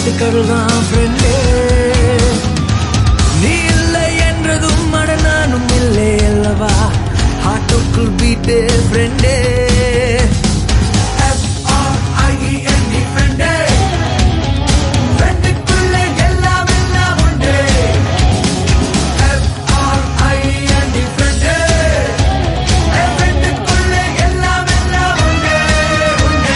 கடல்தான் ஃப்ரெண்டே நீ இல்லை என்றதும் அட நானும் இல்லை அல்லவா ஹார்ட்டுக்குள் பீட்டு ஃப்ரெண்டே ஃப்ரெண்டுக்குள்ளே எல்லாம் எல்லாம் உண்டு F-R-I-N-D ஃப்ரெண்டே ஃப்ரெண்டுக்குள்ளே எல்லாம் எல்லாம் உண்டு உண்டு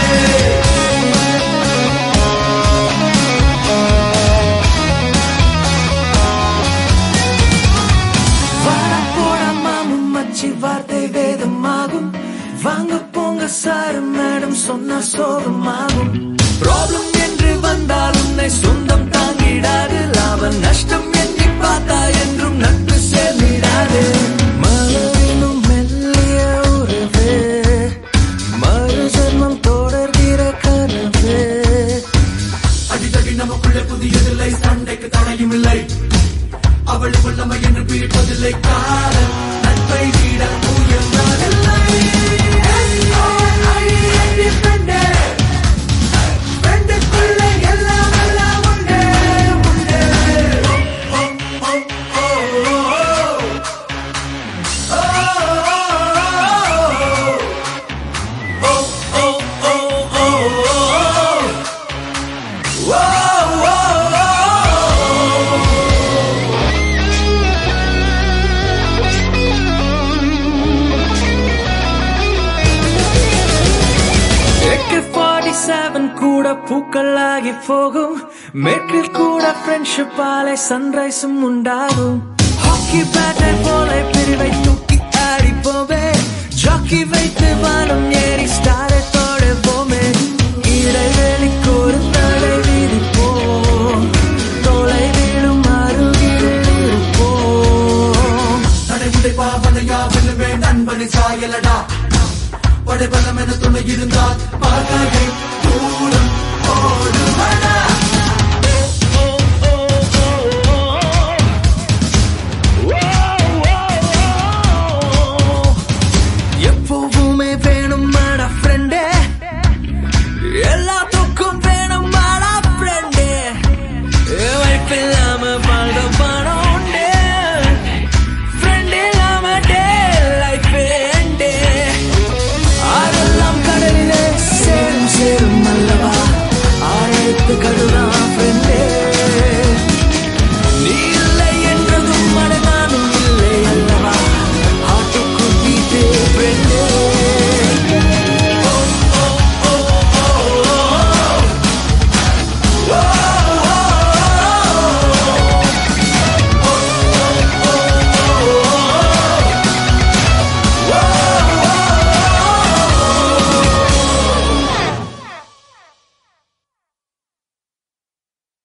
வாரம் போடா மாமும் மச்சி வார்த்தை வேதமாகும் வாங்க போங்க சார் மேடம் சொன்ன சோகமாகும் ப்ராப்ளம் என்று வந்தால் உன்னை சொந்தம் தாங்கிடாது லாபம் நஷ்டம் எண்ணி பார்த்தா என்றும் நட்பு சேர்ந்திடாது மலரினும் மெல்லிய உறவு மறு ஜென்மம் தொடர்கிற கனவு அடிக்கடி நமக்குள்ளே புதியதில்லை சண்டைக்கு தடையும் இல்லை அவள் உள்ளமை என்று பிரிப்பதில்லை காதல் நட்பை விட உயர்ந்ததில்லை ஃப்ரெண்டுக்குள்ளே எல்லாம் எல்லாம் உண்டு உண்டு ஓ, ஓ, ஓ, ஓ, ஓ, ஓ, ஓ, ஓ, ஓ, ஓ, ஓ. செவன் கூட பூக்களாகி போகும் மேற்கில் கூட ஃப்ரெண்ட்ஷிப் ஆலை சன்ரைஸும் உண்டாகும் ஹாக்கி பேட்டை போல பிரிவை தூக்கி ஆடிப்போமே ஜாக்கி வைத்து வானம் ஏறி ஸ்டாரை தொடவோமே இடைவெளிக்கு ஒரு தடை விதிப்போம் தொலை விழும் அருகில் இருப்போம் நடை உடைப்பா வலையா வெல்லுவே நண்பனை சாயலடா படைபலம் என துணை இருந்தால் பகை தூரம்